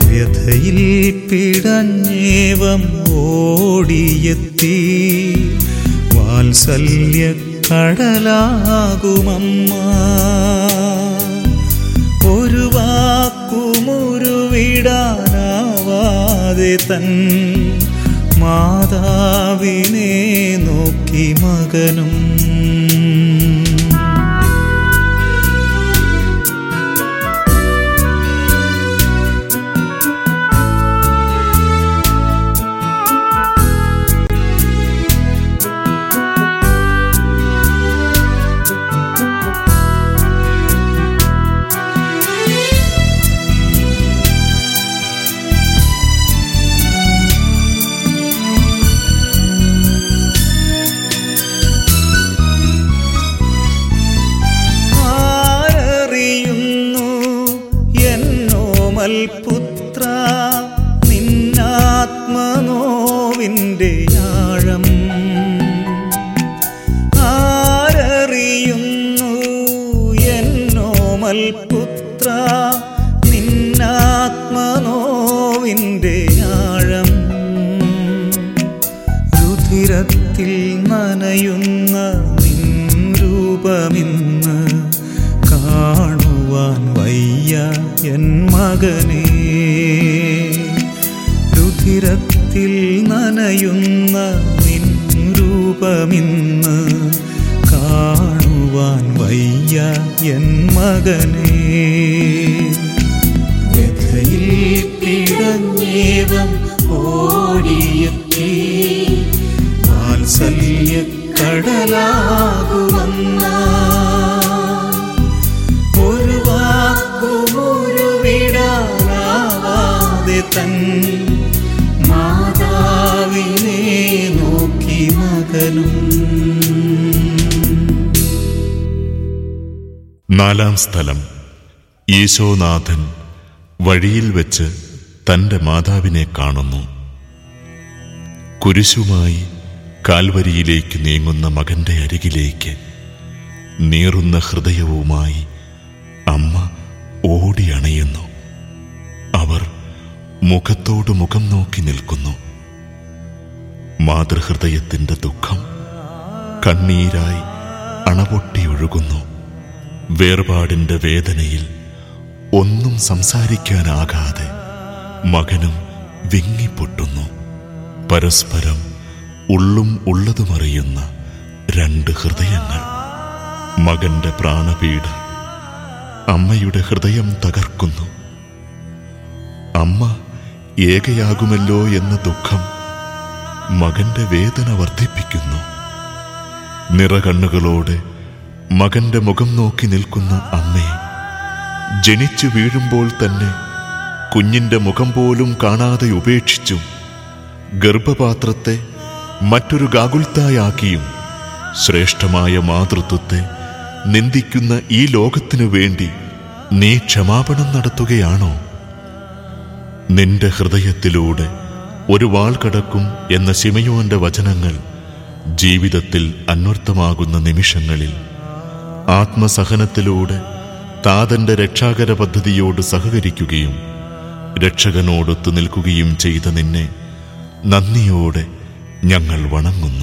വ്യഥയിൽ പിടഞ്ഞേവം ഓടിയെത്തി വാത്സല്യ കടലാകുമമ്മ ഒരു വാക്കുമുരുവിടാനാവാതെ തൻ മാതാവിനെ നോക്കി മകനും ആരറിയുന്നു എന്നോമൽ പുത്ര നിന്നാത്മനോവിൻ്റെ ആഴം ആരറിയുന്നു എന്നോമൽ പുത്ര നിന്നാത്മനോവിൻ്റെ ആഴം രുധിരത്തിൽ നനയുന്ന നിൻ രൂപമിന്ന് കാണുവാൻ വയ്യ എൻ മകനെ രുധിരത്തിൽ നനയുന്ന നിൻ രൂപമിന്ന് കാണുവാൻ വയ്യ എൻ മകനെ വ്യഥയിൽ പിടഞ്ഞേവം ഓടിയെത്തി വാത്സല്യ കടലാകുമന്ന ഒരു വാക്കുമുരുവിടാനാവാതെ തൻ മാതാവിനെ നോക്കി മകനും നാലാം സ്ഥലം യേശോനാഥൻ വഴിയിൽ വെച്ച് തന്റെ മാതാവിനെ കാണുന്നു കുരിശുമായി കാൽവരിയിലേക്ക് നീങ്ങുന്ന മകന്റെ അരികിലേക്ക് നീറുന്ന ഹൃദയവുമായി അമ്മ ഓടി അണയുന്നു അവർ മുഖത്തോട് മുഖം നോക്കി നിൽക്കുന്നു മാതൃഹൃദയത്തിന്റെ ദുഃഖം കണ്ണീരായി അണപൊട്ടിയൊഴുകുന്നു വേർപാടിന്റെ വേദനയിൽ ഒന്നും സംസാരിക്കാനാകാതെ മകനും വിങ്ങിപ്പൊട്ടുന്നു പരസ്പരം ഉള്ളും ഉള്ളതുമറിയുന്ന രണ്ട് ഹൃദയങ്ങൾ മകന്റെ പ്രാണപീഡ അമ്മയുടെ ഹൃദയം തകർക്കുന്നു അമ്മ ഏകയാകുമല്ലോ എന്ന ദുഃഖം മകന്റെ വേദന വർദ്ധിപ്പിക്കുന്നു നിറകണ്ണുകളോടെ മകന്റെ മുഖം നോക്കി നിൽക്കുന്ന അമ്മയെ ജനിച്ചു വീഴുമ്പോൾ തന്നെ കുഞ്ഞിന്റെ മുഖം പോലും കാണാതെ ഉപേക്ഷിച്ചും ഗർഭപാത്രത്തെ മറ്റൊരു ഗാകുൽത്തായാക്കിയും ശ്രേഷ്ഠമായ മാതൃത്വത്തെ നിന്ദിക്കുന്ന ഈ ലോകത്തിനു വേണ്ടി നീ ക്ഷമാപണം നടത്തുകയാണോ നിന്റെ ഹൃദയത്തിലൂടെ ഒരു വാൾ കടക്കും എന്ന ശിമയോന്റെ വചനങ്ങൾ ജീവിതത്തിൽ അന്വർത്ഥമാകുന്ന നിമിഷങ്ങളിൽ ആത്മസഹനത്തിലൂടെ താതന്റെ രക്ഷാകര പദ്ധതിയോട് സഹകരിക്കുകയും രക്ഷകനോടൊത്തു നിൽക്കുകയും ചെയ്ത നിന്നെ നന്ദിയോടെ ഞങ്ങൾ വണങ്ങുന്നു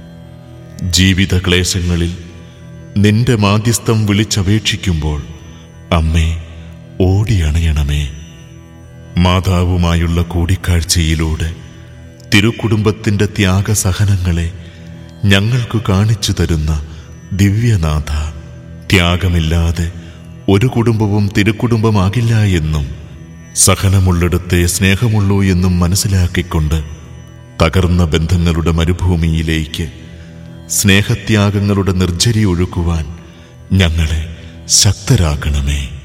ജീവിത ക്ലേശങ്ങളിൽ നിന്റെ മാധ്യസ്ഥം വിളിച്ചപേക്ഷിക്കുമ്പോൾ അമ്മേ ഓടിയണയണമേ മാതാവുമായുള്ള കൂടിക്കാഴ്ചയിലൂടെ തിരുക്കുടുംബത്തിന്റെ ത്യാഗസഹനങ്ങളെ ഞങ്ങൾക്ക് കാണിച്ചു തരുന്ന ദിവ്യനാഥ ത്യാഗമില്ലാതെ ഒരു കുടുംബവും തിരുക്കുടുംബമാകില്ല എന്നും സഹനമുള്ളിടത്തെ സ്നേഹമുള്ളൂ എന്നും മനസ്സിലാക്കിക്കൊണ്ട് തകർന്ന ബന്ധങ്ങളുടെ മരുഭൂമിയിലേക്ക് സ്നേഹത്യാഗങ്ങളുടെ നിർജ്ജരി ഒഴുക്കുവാൻ ഞങ്ങളെ ശക്തരാക്കണമേ